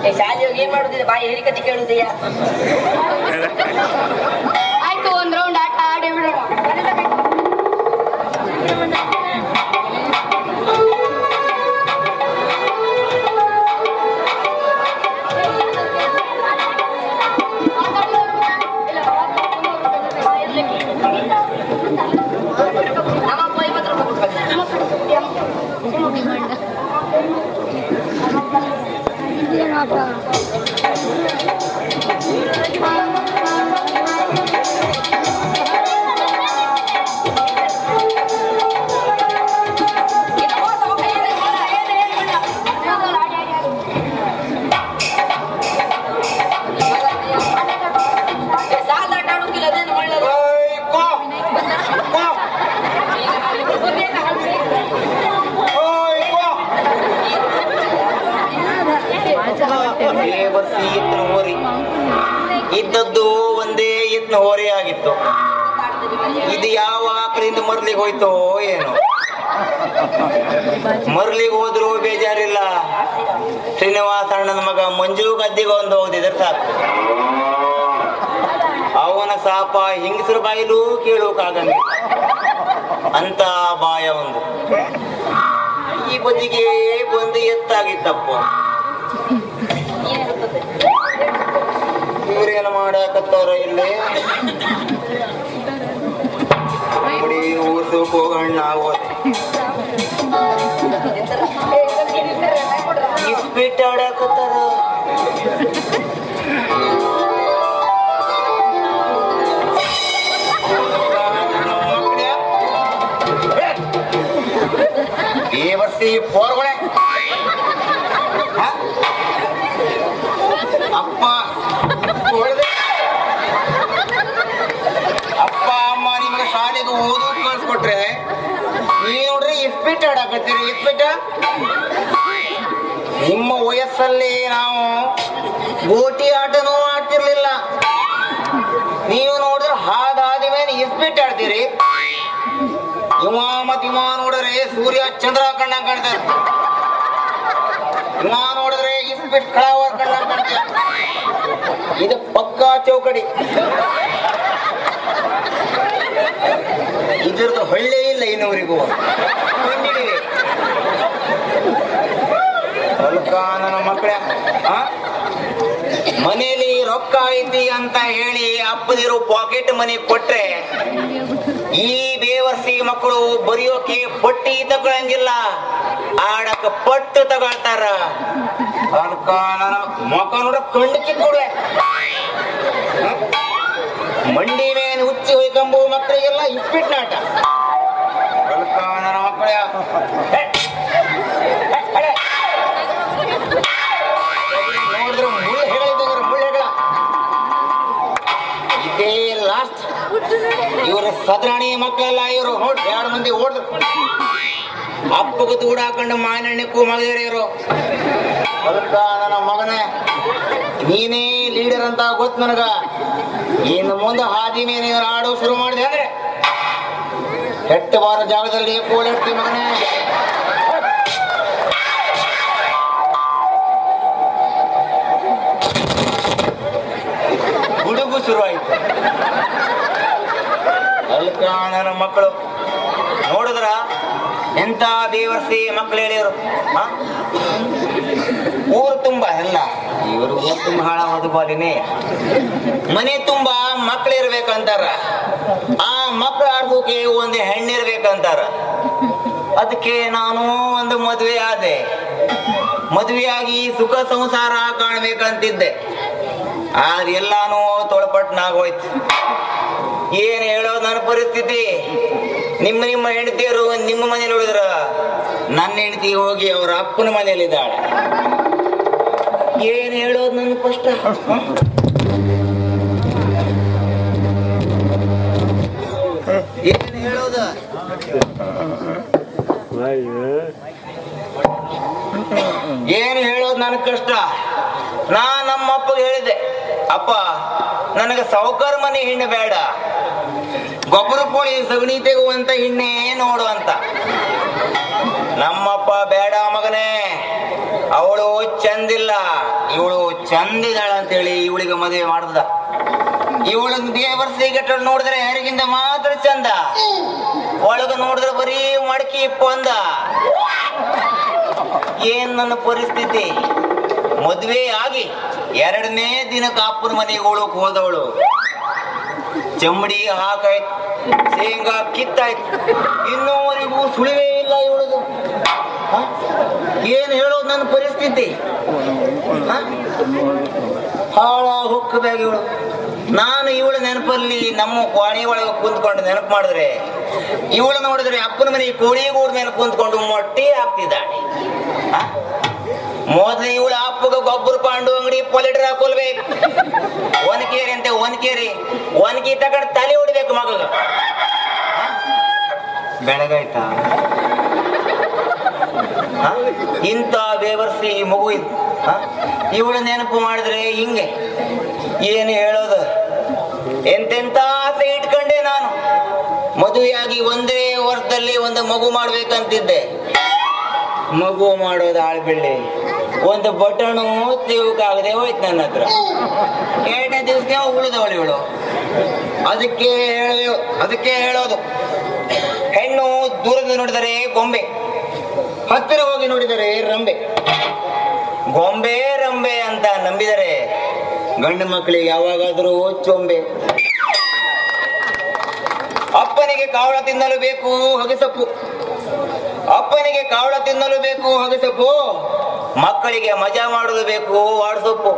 ಏ, ಶಾಲೆ ಹೋಗಿ ಏನ್ ಮಾಡುದಿಲ್ಲ ಬಾಯಿ ಹೇಳಿಕತಿ ಕೇಳುದಯ್ಯ ಆಯ್ತು ಒಂದ್ ರೌಂಡ್ ಆಟ ಆಡಿ ಬಿಡೋಣ ನಮ್ಮಪ್ಪ ಐವತ್ತು ರೂಪಾಯಿ ಕೊಡ್ಬೇಕು ಸಾಲ ಆಟ ಆಡುಕಿಲ್ಲ ಅದೇನು ಒಳ್ಳೇದು ಓಯ್ ಕೋ ಕೋ ಓಯ್ ಕೋ ಏ ವರ್ಷಿ ಇತ್ತನ ಹೋರಿ ಇದ್ದದ್ದು ಒಂದೇ ಇತ್ನ ಹೋರಿ ಆಗಿತ್ತು ಇದು ಯಾವ ಆಕಳಿಂದ ಮರ್ಲಿಗೆ ಹೋಯ್ತೋ ಏನು ಮರ್ಲಿಗೆ ಹೋದ್ರು ಬೇಜಾರಿಲ್ಲ ಶ್ರೀನಿವಾಸ ಅಣ್ಣನ ಮಗ ಮಂಜು ಗದ್ದಿಗೆ ಒಂದು ಹೋಗಿದ್ರೆ ಸಾಕು ಅವನ ಸಾಪ ಹಿಂಗಸರ ಬಾಯಿಲೂ ಕೇಳೋಕಾಗಂಗಿಲ್ಲ ಅಂತ ಬಾಯ ಒಂದು ಈ ಬದಿಗೆ ಬಂದು ಎತ್ತಾಗಿತ್ತಪ್ಪ ಇವ್ರೇನು ಮಾಡಾಕತ್ತಾರ ಇಲ್ಲಿ ನೋಡಿ ಊರ್ಸೋಕ್ ಹೋಗಣ್ಣ ಆಗೋದೆ ಇಸ್ಪೀಟ್ ಆಡಾಕತ್ತಾರ ಈ ವರ್ಷ ಈ ಪೋರ್ಗೊಳೆ ಹ? ಅಪ್ಪ ಹೊಡ್ದೆ. ಅಪ್ಪ ಅಮ್ಮ ನಿಮ್ಗೆ ಶಾಲೆಗೆ ಓದು ಕಳ್ಸ್ಕೊಟ್ರೆ ನೀವ್ ನೋಡ್ರಿ ಇಸ್ಪಿಟ್ ಆಡಾಕತ್ತೀರಿ ಇಸ್ಪಿಟ ನಿಮ್ಮ ವಯಸ್ಸಲ್ಲಿ ನಾವು ಗೋಟಿ ಆಟನೂ ಆಡ್ತಿರ್ಲಿಲ್ಲ ನೀವು ನೋಡಿದ್ರೆ ಹಾದ ಹಾದಿ ಮೇಲೆ ಇಸ್ಪಿಟ್ ಆಡ್ತೀರಿ ಇವ ಮತ್ ಇವ ನೋಡಿದ್ರೆ ಸೂರ್ಯ ಚಂದ್ರ ಕಣ್ಣ ಕಾಣ್ತಾರ ಇವ ನೋಡಿದ್ರೆ ಇಸ್ಪಿಟ್ ಕಳಾವರ್ ಕಣ್ಣ ಕಾಣ್ತಾರ ಇದು ಪಕ್ಕಾ ಚೌಕಡಿ ಇದ್ರದ್ದು ಹಳ್ಳಿ ಇಲ್ಲ ಇನ್ನೂರಿಗೂ ಕಂಡಿಡಿರಿ ಹೊಲ್ಕ ನನ್ನ ಮಕ್ಕಳ ಮನೇಲಿ ರೊಕ್ಕ ಐತಿ ಅಂತ ಹೇಳಿ ಅಪ್ಪದಿರು ಪಾಕೆಟ್ ಮನಿ ಕೊಟ್ರೆ ಈ ಬೇವರ್ಸಿ ಮಕ್ಕಳು ಬರೆಯೋಕೆ ಪಟ್ಟಿ ತಗೊಳಂಗಿಲ್ಲ ಆಡಕ ಪಟ್ಟು ತಗೊಳ್ತಾರ ಹೊಲ್ಕ ನನ್ನ ಮಕ್ಕ ನೋಡ ಕಣ್ಣಕ್ಕೆ ಕೊಡುವೆ ಮಂಡಿ ಮೇಲೆ ಹುಚ್ಚಿ ಹೊಯ್ಕಂಬು ಮಕ್ಕಳಿಗೆಲ್ಲ ಇಸ್ಪಿಟ್ ನಾಟ ಹೊಲ್ಕ ನನ್ನ ಮಕ್ಕಳ ನೋಡಿದ್ರೆ ಮುಳ್ಳು ಹೆಗಳ ಇದ್ದಂಗ್ರ ಮುಳ್ಳು ಹೆಗಳ ಇದೇ ಲಾಸ್ಟ್ ಇವರು ಸದ್ರಾಣಿ ಮಕ್ಕಳೆಲ್ಲ ಇವರು ನೋಡಿ ಎರಡು ಮಂದಿ ಓಡಿದ್ರು ಅಪ್ಪಗ ದೂಡ ಹಾಕೊಂಡು ಮಾಯನಣ್ಣಕ್ಕೂ ಮಗದಿರ ಇವರು ಹೊಲ್ಕ ನನ್ನ ಮಗನೇ ನೀನೇ ಲೀಡರ್ ಅಂತ ಗೊತ್ತು ನನಗ ಇನ್ನು ಮುಂದೆ ಹಾದಿ ಮೇಲೆ ಏನಾದ್ರು ಆಡೋ ಶುರು ಮಾಡಿದೆ ಅಂದ್ರೆ ಕೆಟ್ಟ ಬಾರ ಜಾಗದಲ್ಲಿ ಕೋಲಿಡ್ತಿ ಮಗನೇ ಗುಡುಗು ಶುರುವಾಯಿತು ಅಲ್ಕ ನನ್ನ ಮಕ್ಕಳು ನೋಡಿದ್ರ ಎಂತ ದೇವರ್ಸಿ ಮಕ್ಕಳು ಹೇಳಿದ್ರು ಆ? ಊರು ತುಂಬಾ ಎಲ್ಲ ಇವರು ಊರು ತುಂಬ ಹಾಳಾಗೋದು ಬಾಲಿನೇ ಮನೆ ತುಂಬಾ ಮಕ್ಳು ಇರ್ಬೇಕಂತಾರ ಆ ಮಕ್ಳು ಆಡ್ಸೋಕೆ ಒಂದು ಹೆಣ್ಣಿರ್ಬೇಕಂತಾರ ಅದಕ್ಕೆ ನಾನು ಒಂದು ಮದುವೆ ಆದೆ ಮದುವೆಯಾಗಿ ಸುಖ ಸಂಸಾರ ಕಾಣ್ಬೇಕಂತಿದ್ದೆ ಅದೆಲ್ಲಾನು ತೊಳಪಟ್ನಾಗೋಯ್ತು ಏನ್ ಹೇಳೋದು ನನ್ನ ಪರಿಸ್ಥಿತಿ ನಿಮ್ಮ ನಿಮ್ಮ ಹೆಂಡತಿಯರು ನಿಮ್ಮ ಮನೇಲಿ ಉಳಿದ್ರ ನನ್ನ ಹೆಂಡತಿ ಹೋಗಿ ಅವ್ರ ಅಪ್ಪನ ಮನೇಲಿದ್ದಾಳೆ ಏನ್ ಹೇಳೋದು ನನ್ನ ಕಷ್ಟ ಏನ್ ಹೇಳೋದು ಏನ್ ಹೇಳೋದು ನನ್ನ ಕಷ್ಟ ನಾ ನಮ್ಮ ಅಪ್ಪಗೆ ಹೇಳಿದೆ ಅಪ್ಪ ನನಗೆ ಸಾವುಕಾರ ಮನೆ ಹೆಣ್ಣು ಬೇಡ ಗೊಬ್ಬರ ಕೋಳಿ ಸಗಣಿ ತೆಗುವಂತ ಹೆಣ್ಣೆ ನೋಡು ಅಂತ ನಮ್ಮಪ್ಪ ಬೇಡ ಮಗನೇ ಅವಳು ಚಂದಿಲ್ಲ ಇವಳು ಚಂದಿದಾಳ ಅಂತೇಳಿ ಇವಳಿಗೆ ಮದುವೆ ಮಾಡ್ದ ಇವಳು ದೇವರ್ಸಿ ಗಟ್ಟ ನೋಡಿದ್ರೆ ಯಾರಿಗಿಂತ ಮಾತ್ರ ಚಂದ ಒಳಗ ನೋಡಿದ್ರೆ ಬರೀ ಮಡಕಿ ಪೊಂದ ಏನ್ ನನ್ನ ಪರಿಸ್ಥಿತಿ ಮದುವೆ ಆಗಿ ಎರಡನೇ ದಿನಕ್ಕೆ ಅಪ್ಪನ ಮನೆಗೆ ಹೋಳಕ್ ಹೋದವಳು ಚಮಡಿ ಹಾಕಾಯ್ತು ಶೇಂಗಾ ಕಿತ್ತಾಯ್ತು ಇನ್ನೂವರೆಗೂ ಸುಳಿವೇ ಇಲ್ಲ ಇವಳದು ಹ? ಏನ್ ಹೇಳೋದು ನನ್ನ ಪರಿಸ್ಥಿತಿ ಹ? ಹಾಳ ಹುಕ್ಕದಾಗ ಇವಳು ನಾನು ಇವಳ ನೆನಪಲ್ಲಿ ನಮ್ಮ ಕೋಣಿ ಒಳಗೆ ಕುಂತ್ಕೊಂಡು ನೆನಪು ಮಾಡಿದ್ರೆ ಇವಳು ನೋಡಿದ್ರೆ ಅಪ್ಪನ ಮನೆ ಕೋಣಿಗೂಡ್ ಮೇಲೆ ಕುಂತ್ಕೊಂಡು ಮೊಟ್ಟಿ ಹಾಕ್ತಿದ್ದಾಳೆ ಹ? ಮೊದ್ಲು ಇವಳ ಅಪ್ಪಗ ಗೊಬ್ಬರ ಪಾಂಡು ಅಂಗಡಿ ಪೊಲಿಟರ್ ಹಾಕೊಲ್ಬೇಕು ಒನಕೇರಿ ಅಂತೆ ಒನಕೇರಿ ಒನಕಿ ತಗೊಂಡು ತಲೆ ಹೊಡಿಬೇಕು ಮಗಗ ಹ? ಬೆಳಗಾಯ್ತಾ ಹ? ಇಂಥ ಬೇವರ್ಸಿ ಮಗು ಇದು ಇವಳು ನೆನಪು ಮಾಡಿದ್ರೆ ಹಿಂಗೆ ಏನು ಹೇಳೋದು ಎಂತೆಂತ ಆಸೆ ಇಟ್ಕೊಂಡೆ ನಾನು ಮದುವೆಯಾಗಿ ಒಂದೇ ವರ್ಷದಲ್ಲಿ ಒಂದು ಮಗು ಮಾಡ್ಬೇಕಂತಿದ್ದೆ ಮಗು ಮಾಡೋದು ಆಳ್ಬಿಳ್ಳಿ ಒಂದು ಬಟಣು ತೆವಕ್ಕಾಗದೆ ಹೋಯ್ತು ನನ್ನ ಹತ್ರ ಎರಡನೇ ದಿವಸಕ್ಕೆ ಉಳಿದವಳು ಇವಳು ಅದಕ್ಕೆ ಹೇಳ ಅದಕ್ಕೆ ಹೇಳೋದು ಹೆಣ್ಣು ದೂರದಿಂದ ನೋಡಿದರೆ ಗೊಂಬೆ ಹತ್ತಿರ ಹೋಗಿ ನೋಡಿದರೆ ರಂಬೆ ಗೊಂಬೆ ರಂಬೆ ಅಂತ ನಂಬಿದರೆ ಗಂಡು ಮಕ್ಕಳಿಗೆ ಯಾವಾಗಾದರೂ ಚೊಂಬೆ ಅಪ್ಪನಿಗೆ ಕಾವಳ ತಿನ್ನಲು ಬೇಕು ಹಗಸಪ್ಪು ಅಪ್ಪನಿಗೆ ಕಾವಳ ತಿನ್ನಲು ಬೇಕು ಹಗಸಪ್ಪು ಮಕ್ಕಳಿಗೆ ಮಜಾ ಮಾಡಲು ಬೇಕು ವಾಟ್ಸಪ್ಪು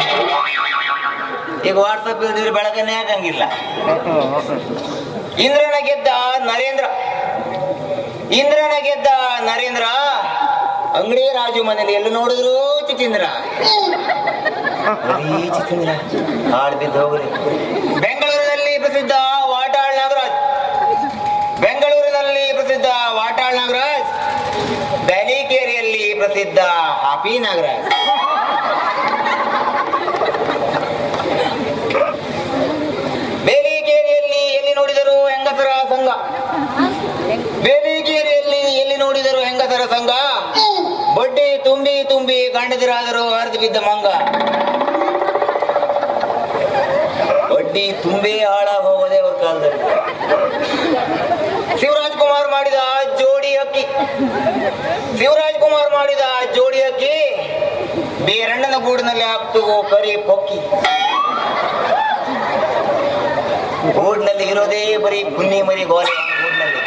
ಈಗ ವಾಟ್ಸಪ್ ಇಲ್ದಿದ್ರೆ ಬೆಳಗನೆ ಆಗಂಗಿಲ್ಲ ಇಂದ್ರನ ಗೆದ್ದ ನರೇಂದ್ರ ಇಂದ್ರನ ಗೆದ್ದ ನರೇಂದ್ರ ಅಂಗಡಿ ರಾಜು ಮನೇಲಿ ಎಲ್ಲ ನೋಡಿದ್ರು ಚಿಚೀಂದ್ರ ಬರೀ ಚಿಚೀಂದ್ರ ಹಾಳು ಬಿದ್ದು ಹೋಗ್ರಿ ಬೆಂಗಳೂರಿನಲ್ಲಿ ಪ್ರಸಿದ್ಧ ವಾಟಾಳ್ ನಾಗರಾಜ್ ಬೆಂಗಳೂರಿನಲ್ಲಿ ಪ್ರಸಿದ್ಧ ವಾಟಾಳ್ ನಾಗರಾಜ್ ಬ್ಯಾಲಿಕೇರಿಯಲ್ಲಿ ಪ್ರಸಿದ್ಧ ಹಾಪಿ ನಾಗರಾಜ್ ಬೇಲಿಕೇರಿಯಲ್ಲಿ ಎಲ್ಲಿ ನೋಡಿದರು ಹೆಂಗಸರ ಸಂಘ ಬೇಲಿಕೇರಿಯಲ್ಲಿ ಎಲ್ಲಿ ನೋಡಿದರು ಹೆಂಗಸರ ಸಂಘ ಬಡ್ಡಿ ತುಂಬಿ ತುಂಬಿ ಗಂಡದಿರಾದರು ಹರಿದು ಬಿದ್ದ ಮಂಗ ಬಡ್ಡಿ ತುಂಬಿ ಹಾಳಾಗಿ ಹೋಗೋದೇ ಅವ್ರ ಕಾಲದಲ್ಲಿ ಶಿವರಾಜ್ ಕುಮಾರ್ ಮಾಡಿದ ಜೋಡಿ ಅಕ್ಕಿ ಶಿವರಾಜ್ ಕುಮಾರ್ ಮಾಡಿದ ಜೋಡಿ ಅಕ್ಕಿ ಬೇರಣ್ಣನ ಗೂಡಿನಲ್ಲಿ ಹಾಕ್ತು ಕರಿ ಪೊಕ್ಕಿ ಗೂಡ್ನಲ್ಲಿ ಇರೋದೇ ಬರೀ ಕುನ್ನಿ ಮರಿ ಗೋಲೆ ಗೂಡ್ನಲ್ಲಿ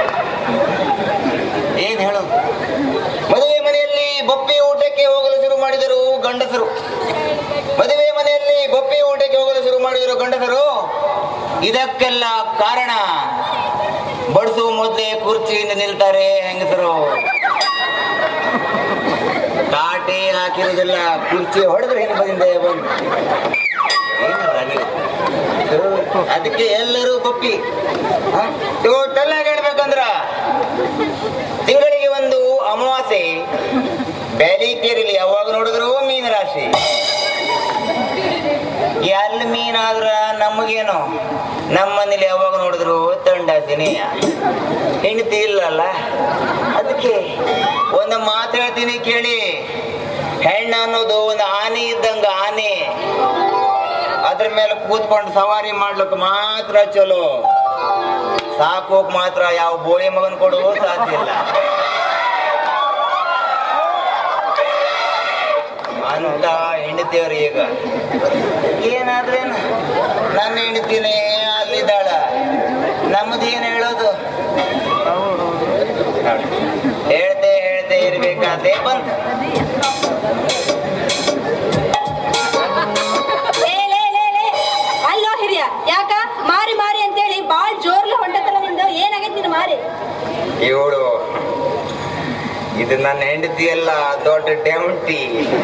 ಏನ್ ಹೇಳು ಮದುವೆ ಮನೆಯಲ್ಲಿ ಬಪ್ಪೆ ಊಟಕ್ಕೆ ಹೋಗಲು ಶುರು ಮಾಡಿದರು ಗಂಡಸರು ಮದುವೆ ಮನೆಯಲ್ಲಿ ಬಪ್ಪೆ ಊಟಕ್ಕೆ ಹೋಗಲು ಶುರು ಮಾಡಿದರು ಗಂಡಸರು ಇದಕ್ಕೆಲ್ಲ ಕಾರಣ ಬಡಿಸುವ ಮೊದಲೇ ಕುರ್ಚಿಯಿಂದ ನಿಲ್ತಾರೆ ಹೆಂಗಸರು ತಾಟೆ ಹಾಕಿರೋದಿಲ್ಲ ಕುರ್ಚಿ ಹೊಡೆದ್ರೆ ಹಿಂದೆ ಬಂದಿಂದ ಬಂದು ಏನಲ್ಲ ನೀವು? ಅದಕ್ಕೆ ಎಲ್ಲರೂ ಬಪ್ಪಿ ಟೋಟಲ್ ಆಗಿ ಹೇಳ್ಬೇಕಂದ್ರ ತಿಂಗಳಿಗೆ ಒಂದು ಅಮಾವಾಸ್ಯೆ ಬ್ಯಾಲಿಕೇರಿಲಿ ಯಾವಾಗ ನೋಡಿದ್ರು ಮೀನ ರಾಶಿ ಎಲ್ಲಿ ಮೀನಾದ್ರ ನಮಗೇನು ನಮ್ಮ ಮನೇಲಿ ಯಾವಾಗ ನೋಡಿದ್ರು ತಂಡಾಸಿನಿ ಹೆಂಡತಿ ಇಲ್ಲಲ್ಲ ಅದಕ್ಕೆ ಒಂದು ಮಾತು ಹೇಳ್ತೀನಿ ಕೇಳಿ ಹೆಣ್ಣು ಅನ್ನೋದು ಒಂದು ಆನೆ ಇದ್ದಂಗ ಆನೆ ಅದ್ರ ಮೇಲೆ ಕೂತ್ಕೊಂಡು ಸವಾರಿ ಮಾಡ್ಲಿಕ್ಕೆ ಮಾತ್ರ ಚಲೋ ಸಾಕೋಕ್ ಮಾತ್ರ ಯಾವ ಬೋಳಿ ಮಗನ್ ಕೊಡು ಸಾಧ್ಯ ಇಲ್ಲ ಅಂತ ಹೆಂಡತಿಯವ್ರು ಈಗ ಏನಾದ್ರೇನು ನನ್ನ ಹೆಂಡತಿನೇ ಅಲ್ಲಿದ್ದಾಳ ನಮ್ಮದು ಏನು ಹೇಳೋದು ಹೇಳ್ತೆ ಹೇಳ್ತೆ ಇರ್ಬೇಕಾದೆ ಬಂತು ಲೇ, ಲೇ, ಲೇ, ಲೇ. ಅಲ್ಲೋ ಹಿರಿಯ ಯಾಕ ಮಾರಿ ಮಾರಿ ಅಂತೇಳಿ ಬಾಳ್ ಜೋರ್ಲಿ ಹೊಂಟತಲ್ಲ ನಿಂದು ಏನಾಗೈತಿ ನಿನ್ ಮಾರಿ ಇವಳು ಇದು ನನ್ನ ಹೆಂಡತಿ ಅಲ್ಲ ದೊಡ್ಡ ಡೆಂಟಿ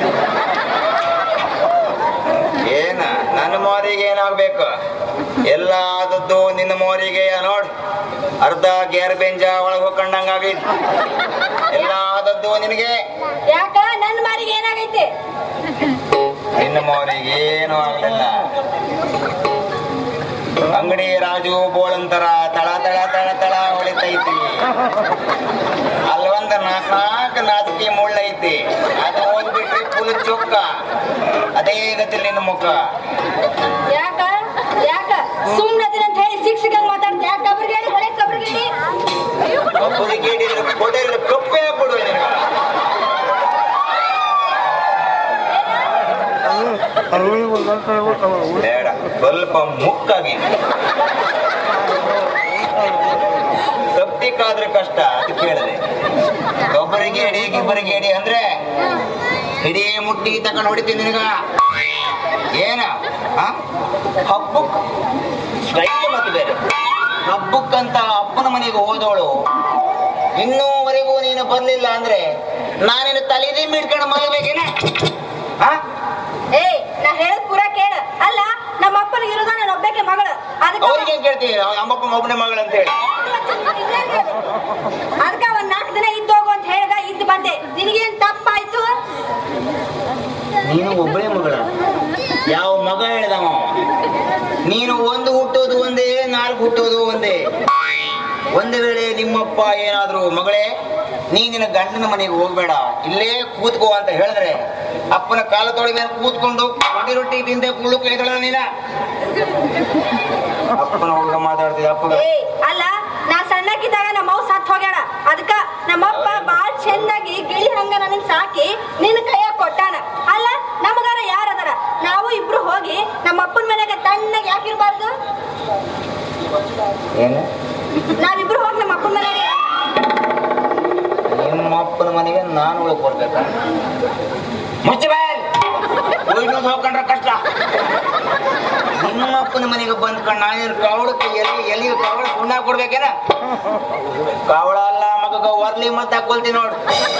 ಏನ ನನ್ನ ಮೋರಿಗೆ ಏನಾಗ್ಬೇಕು ಎಲ್ಲ ಆದದ್ದು ನಿನ್ನ ಮೋರಿಗೆ ನೋಡ್ ಅರ್ಧ ಗೇರ್ ಬೆಂಜ ಒಳಗೆ ಹೋಗ್ಕೊಂಡಂಗಾಗೈತಿ ಎಲ್ಲ ಆದದ್ದು ನಿನಗೆ ಯಾಕ ನನ್ ಮಾರಿಗೆ ಏನಾಗೈತಿ ನಿನ್ನ ಮೋರಿಗೆ ಏನು ಆಗ್ಲಿಲ್ಲ ಅಂಗಡಿ ರಾಜು ಬೋಳಂತರ ತಳ ತಳ ತಳ ತಳ ಹೊಳಿತೈತಿ ಐತಿ ಅಲ್ಲೊಂದ ನಾಲ್ಕು ನಾಲ್ಕು ನಾಚಿಕೆ ಮುಳ್ಳ ಐತಿ ಅದು ಹೋಗ್ಬಿಟ್ರಿ ಫುಲ್ ಚೊಕ್ಕ ಅದೇ ಗತಿ ನಿನ್ನ ಮುಖ ಯಾಕ ಯಾಕ ಸುಮ್ನದಿನ ಅಂತ ಹೇಳಿ ಸಿಕ್ ಸಿಕ್ಕಂಗ್ ಮಾತಾಡ್ತ ಯಾಕ ಕಬ್ರಿಗೆ ಹೇಳಿ ಹೊಳೆ ಕಬ್ರಿಗೆ ಹೇಳಿ ಕಪ್ಪದ ಗೇಡಿದ್ರೆ ಕೊಡೆಯಲ್ಲಿ ಕಪ್ಪೆ ಹಾಕ್ಬಿಡುವ ನಿನಗೆ ಬೇಡ ಸ್ವಲ್ಪ ಮುಕ್ಕಾಗಿ ಸಬ್ತಿಕ್ಕಾದ್ರೆ ಕಷ್ಟ ಅದು ಕೇಳಿದೆ ಒಬ್ಬರಿಗೆ ಎಡಿ ಇಬ್ಬರಿಗೆ ಎಡಿ ಅಂದ್ರೆ ಇಡೀ ಮುಟ್ಟಿ ತಕೊಂಡು ಹೊಡಿತೀನಿ ನಿನಗ ಏನ ಆ? ಹಬ್ಬಕ್ ಸ್ಟೈಲ್ ಮತ್ತೆ ಬೇರೆ ಹಬ್ಬಕ್ಕಂತ ಅಪ್ಪನ ಮನೆಗೆ ಹೋದವಳು ಇನ್ನೂವರೆಗೂ ನೀನು ಬರ್ಲಿಲ್ಲ ಅಂದ್ರೆ ನಾನಿನ್ನು ತಲೆದೇ ಮಿಡ್ಕೊಂಡು ಮಲಗಬೇಕೇನ ಆ ಏಯ್ ನಾ ಹೇಳದ್ ಪೂರ ಕೇಳ ಅಲ್ಲ ನಮ್ಮ ಅಪ್ಪನಿಗೆ ಇರೋದ ನನ್ನ ಒಬ್ಬಕ್ಕೆ ಮಗಳು ಅದಕ್ಕೆ ಅವ್ರಿಗೆ ಕೇಳ್ತೀನಿ ನಮ್ಮಪ್ಪ ಒಬ್ಬನೇ ಮಗಳು ಅಂತ ಹೇಳಿ ಅದಕ್ಕ ಒಂದ್ ನಾಲ್ಕು ದಿನ ಇದ್ದೋಗು ಅಂತ ಹೇಳ್ದ ಇದ್ದು ಬಂದೆ ನಿನಗೇನ್ ತಪ್ಪಾಯ್ತು ನೀನು ಒಬ್ಬಳೇ ಮಗಳ ಯಾವ ಮಗ ಹೇಳ್ದವ ನೀನು ಒಂದು ಹುಟ್ಟೋದು ಒಂದೇ ನಾಲ್ಕು ಹುಟ್ಟೋದು ಒಂದೇ ಒಂದು ವೇಳೆ ನಿಮ್ಮಪ್ಪ ಏನಾದ್ರು ಮಗಳೇ ನೀ ನಿನ್ನ ಗಂಡನ ಮನೆಗೆ ಹೋಗ್ಬೇಡ ಇಲ್ಲೇ ಕೂತ್ಕೋ ಅಂತ ಹೇಳಿದ್ರೆ ಅಪ್ಪನ ಕಾಲ ತೊಳಿ ಮೇಲೆ ಕೂತ್ಕೊಂಡು ರೊಟ್ಟಿ ರೊಟ್ಟಿ ತಿಂದೆ ಕುಳ್ಳು ಕೈದಳ ನೀನ ಅಪ್ಪನ ಹುಡುಗ ಮಾತಾಡ್ತಿದ್ದ ಅಪ್ಪಗ ಏಯ್ ಅಲ್ಲ ನಾ ಸಣ್ಣಕ್ಕಿದ್ದಾಗ ನಮ್ಮ ಅವ್ ಸತ್ ಹೋಗ್ಯಾಳ ಅದಕ್ಕ ನಮ್ಮಪ್ಪ ಬಾಳ್ ಚೆನ್ನಾಗಿ ಗಿಳಿ ಹಂಗ ನನಗ್ ಸಾಕಿ ನಿನ್ ಕೈಯಾಗ ಕೊಟ್ಟಾನ ಅಲ್ಲ ನಮಗಾರ ಯಾರದಾರ ನಾವು ಇಬ್ರು ಹೋಗಿ ನಮ್ಮ ಅಪ್ಪನ ಮನೆಗೆ ತಣ್ಣಗೆ ಯಾಕಿರ್ಬಾರ್ದು ಏನು ನಾವಿಬ್ರು ಹೋಗಿ ನಮ್ಮ ಅಪ್ಪನ ಮನೆಗೆ ನಿಮ್ಮ ಅಪ್ಪನ ಮನೆಗೆ ನಾನು ಒಳಗೆ ಬರ್ಬೇಕಾ ಮುಚ್ಚ ಉಯ್ನೂಸ್ ಹೋಗ್ಕೊಂಡ್ರೆ ಕಷ್ಟ ನಿಮ್ಮ ಅಪ್ಪನ ಮನೆಗೆ ಬಂದ್ ಕಣ್ಣ ನೀನು ಕಾವಳಕ್ಕೆ ಎಲ್ಲಿ ಎಲ್ಲಿ ಕಾವಳ ಸುಣ್ಣ ಕೊಡ್ಬೇಕೇನ ಕಾವಳ ಅಲ್ಲ ಮಗಗ ವರ್ಲಿ ಮತ್ತೆ ಹಾಕೊಳ್ತೀನಿ ನೋಡು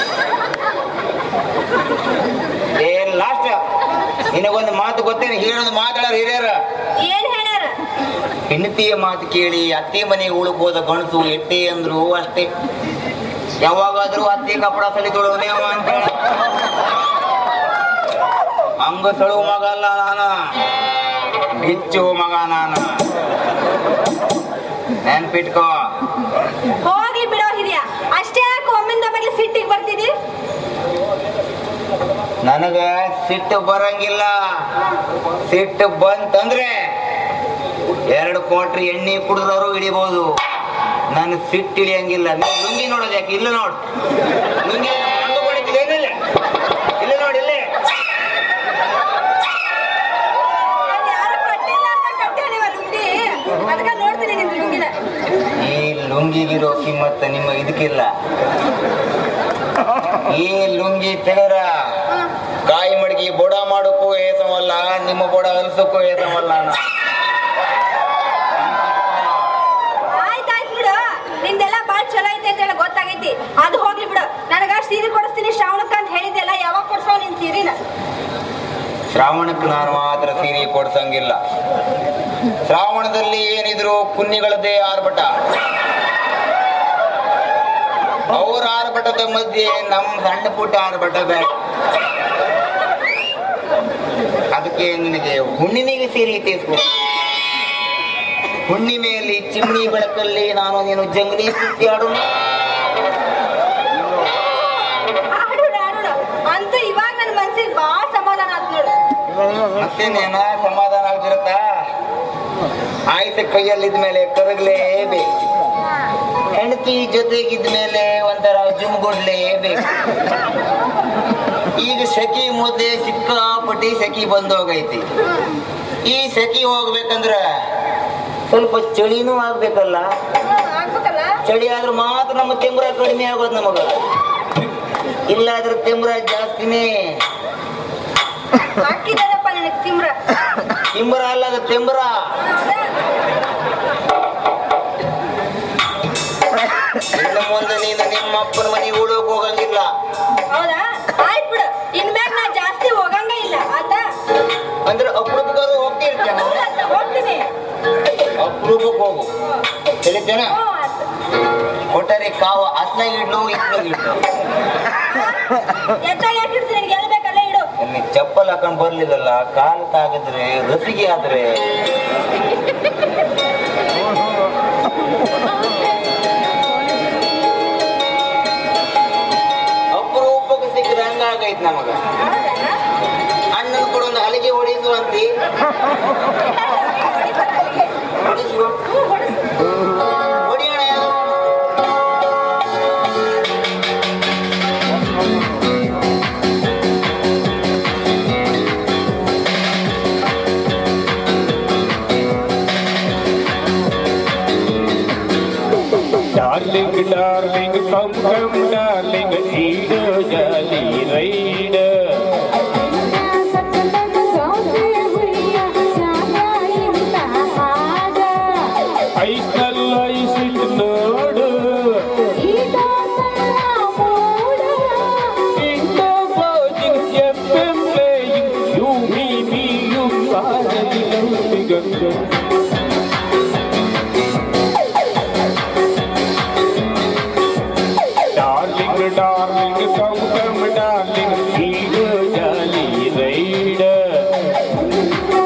ಏ ಲಾಸ್ಟ್ ನಿನಗೊಂದು ಮಾತು ಗೊತ್ತೇನೆ ಹೇಳೋದು ಮಾತಾಡೋರು ಹಿರಿಯರ ಏನ್ ಹೇಳ್ಯಾರ ಹೆಂಡತಿಯ ಮಾತು ಕೇಳಿ ಅತ್ತೆ ಮನೆಗೆ ಉಳುಕ್ ಹೋದ ಗಣಸು ಎಟ್ಟೆ ಅಂದ್ರು ಅಷ್ಟೇ ಯಾವಾಗಾದ್ರೂ ಅತ್ತೆ ಕಪಡ ಸಲಿ ತೊಳವನೇ ಅವ ಅಂತ ಹೇಳ ಹಂಗ ಸಳು ಮಗ ಅಲ್ಲ ನಾನ ಬಿಚ್ಚು ಮಗ ನಾನ ನೆನ್ಪಿಟ್ಕೋ ಹೋಗ್ಲಿ ಬಿಡೋ ಹಿರಿಯ ಅಷ್ಟೇ ಯಾಕೆ ಒಮ್ಮಿಂದ ಮೇಲೆ ಸಿಟ್ಟಿಗೆ ಬರ್ತಿದಿ ನನಗ ಸಿಟ್ಟು ಬರಂಗಿಲ್ಲ ಸಿಟ್ಟು ಬಂತಂದ್ರೆ ಎರಡು ಕೋಟ್ರಿ ಎಣ್ಣೆ ಕುಡಿದವರು ಹಿಡಿಬಹುದು ನಾನು ಸಿಟ್ಟು ಹಿಡಿಯಂಗಿಲ್ಲ ನೀನ್ ಲುಂಗಿ ನೋಡೋದು ಯಾಕೆ ಇಲ್ಲ ನೋಡು ಲುಂಗಿ ಹಂಗ ಹೊಡಿತಿದೆ ಏನಿಲ್ಲ ಇಲ್ಲ ನೋಡಿ ಇಲ್ಲೇ ಅದ್ ಯಾರೋ ಕಟ್ಟಿಲ್ಲ ಅಂತ ಕಟ್ಟ್ಯಾನಿವ ಲುಂಗಿ ಅದಕ್ಕ ನೋಡ್ತೀನಿ ನಿಮ್ ಲುಂಗಿನ ಈ ಲುಂಗಿಗಿರೋ ಕಿಮ್ಮತ್ತ ನಿಮ್ಮ ಇದಕ್ಕಿಲ್ಲ ಈ ಲುಂಗಿ ತೆಗರ ಕಾಯಿ ಮಡಗಿ ಬೊಡ ಮಾಡೋಕ್ಕೂ ಏಸವಲ್ಲ ನಿಮ್ಮ ಬೊಡ ಅಲ್ಸಕ್ಕೂ ಏಸವಲ್ಲ ನಾನು ಆಯ್ತಾಯ್ತು ಬಿಡು ನಿಂದೆಲ್ಲ ಬಾಳ್ ಚಲೋ ಐತೆ ಅಂತ ಹೇಳಿ ಗೊತ್ತಾಗೈತಿ ಅದು ಹೋಗ್ಲಿ ಬಿಡು ನನಗ ಸೀರೆ ಕೊಡಿಸ್ತೀನಿ ಶ್ರಾವಣಕ್ಕ ಅಂತ ಹೇಳಿದ್ದೆಲ್ಲ ಯಾವಾಗ ಕೊಡ್ಸೋ ನಿನ್ ಸೀರೆನ ಶ್ರಾವಣಕ್ಕೆ ನಾನು ಮಾತ್ರ ಸೀರೆ ಕೊಡ್ಸಂಗಿಲ್ಲ ಶ್ರಾವಣದಲ್ಲಿ ಏನಿದ್ರು ಕುನ್ನಿಗಳದ್ದೇ ಆರ್ಭಟ ಅವ್ರ ಆರ್ಭಟದ ಮಧ್ಯೆ ನಮ್ ಸಣ್ಣ ಪುಟ್ಟ ಆರ್ಭಟ ಬೇಡ ಅದಕ್ಕೆ ನಿನಗೆ ಹುಣ್ಣಿಮೆಗೆ ಸೀರೆ ತೀರ್ಸ್ಕೊ ಹುಣ್ಣಿಮೆಯಲ್ಲಿ ಚಿಮ್ನಿ ಬೆಳಕಲ್ಲಿ ನಾನು ನೀನು ಜಂಗಲಿ ಸುತ್ತಿ ಆಡೋಣ ಆಡೋಣ ಆಡೋಣ ಅಂತ ಇವಾಗ ನನ್ನ ಮನ್ಸಿಗೆ ಬಾಳ ಸಮಾಧಾನ ಆತ್ ನೋಡು ಮತ್ತೇನೇನ ಸಮಾಧಾನ ಆಗ್ತಿರತ್ತ ಆಯ್ತು ಕೈಯಲ್ಲಿದ್ಮೇಲೆ ಕರಗ್ಲೇಬೇಕು ಹೆಂಡತಿ ಜೊತೆಗಿದ್ಮೇಲೆ ಒಂಥರ ಜುಮ್ಗೊಡ್ಲೇಬೇಕು ಈಗ ಸೆಖಿ ಮೊದಲೇ ಸಿಕ್ಕಾಪಟ್ಟಿ ಸೆಖಿ ಬಂದೋಗೈತಿ ಈ ಸೆಖಿ ಹೋಗ್ಬೇಕಂದ್ರ ಸ್ವಲ್ಪ ಚಳಿನೂ ಆಗ್ಬೇಕಲ್ಲ ಹ್ಮ್, ಆಗ್ಬೇಕಲ್ಲ ಚಳಿ ಆದ್ರೆ ಮಾತ್ರ ನಮ್ಮ ತೆಂಬ್ರ ಕಡಿಮೆ ಆಗೋದು ನಮಗ ಇಲ್ಲಾದ್ರೆ ತೆಂಬ್ರ ಜಾಸ್ತಿನೇ ಹಾಕಿದಾರಪ್ಪ ನಿನಗ್ ತಿಮ್ರ ತಿಂಬ್ರ ಅಲ್ಲ ಅದು ತೆಂಬ್ರ ಇನ್ನು ಮುಂದೆ ನೀನು ನಿಮ್ಮ ಅಪ್ಪನ ಮನೆಗೆ ಉಳೋಕ್ ಹೋಗಂಗಿಲ್ಲ ಹೌದಾ ಆಯ್ತು ಬಿಡು ಇನ್ಮ್ಯಾಗ ನಾ ಜಾಸ್ತಿ ಹೋಗಂಗ ಇಲ್ಲ ಆತ ಅಂದ್ರೆ ಅಪರೂಪಕ್ಕಾದ್ರೂ ಹೋಗ್ತಿರ್ತೀಯ ಹೌದಾ, ಹೋಗ್ತೀನಿ ಅಪರೂಪಕ್ಕೆ ಹೋಗು ತಿಳಿತೇನ ಹ್ಞೂ ಆಯ್ತು ಕೊಟ್ಟರೆ ಕಾವ ಅತ್ನಾಗ ಇಡ್ಲು ಇತ್ನಾಗ ಇಡ್ಲು ಎತ್ತಾಗ ಹಾಕಿರ್ತೀನಿ ನಿನಗೆ ಎಲ್ಲಿ ಬೇಕಲ್ಲೇ ಇಡು ಇಲ್ಲಿ ಚಪ್ಪಲ್ ಹಾಕೊಂಡ್ ಬರ್ಲಿಲ್ಲಲ್ಲ ಕಾಲು ತಾಗಿದ್ರೆ ರಸಿಗೆ ಆದ್ರೆ ಆಗೈತ್ ನಮಗ ಅಣ್ಣನ ಕೂಡ ಒಂದು ಹಲಿಗೆ ಹೊಡಿಸು ಅಂತಿ ಹೊಡಿಸು ಹೊಡಿಯೋಣ Darling, darling, come, come, darling, eat a jolly ride. ಐಸಲ್ಲ ಐಸಿಟ್ ನೋಡು ಇಂದ ಗೋಜಿಂಗ್ ಎಫ್ಎಂ ಪ್ಲೇಯಿಂಗ್ ಯು ಮೀ ಮೀ ಯು ಬಾರಲಿ ಲಂಬಿಗಂಗ Darling, darling, come, come, darling, eat a jolly ride.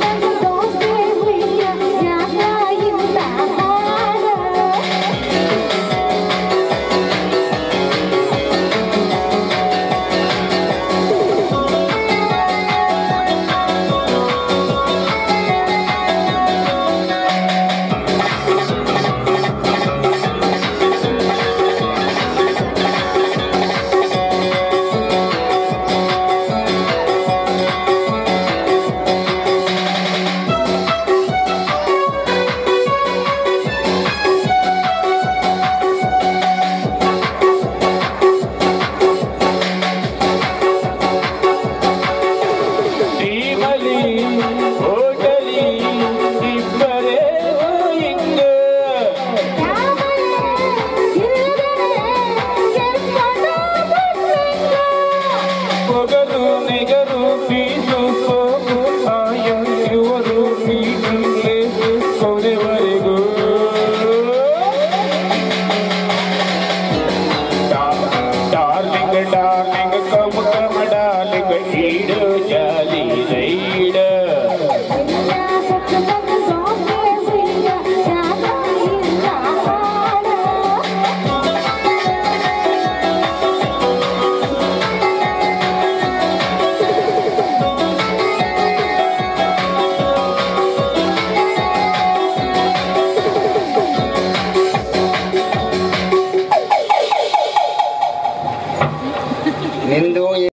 ಟೀಮಲಿ ಹೋಟಲಿ ಇಬ್ಬರೇ ಹಿಂಗ ಮೊಗರು ನೆಗರು ಬೀಸ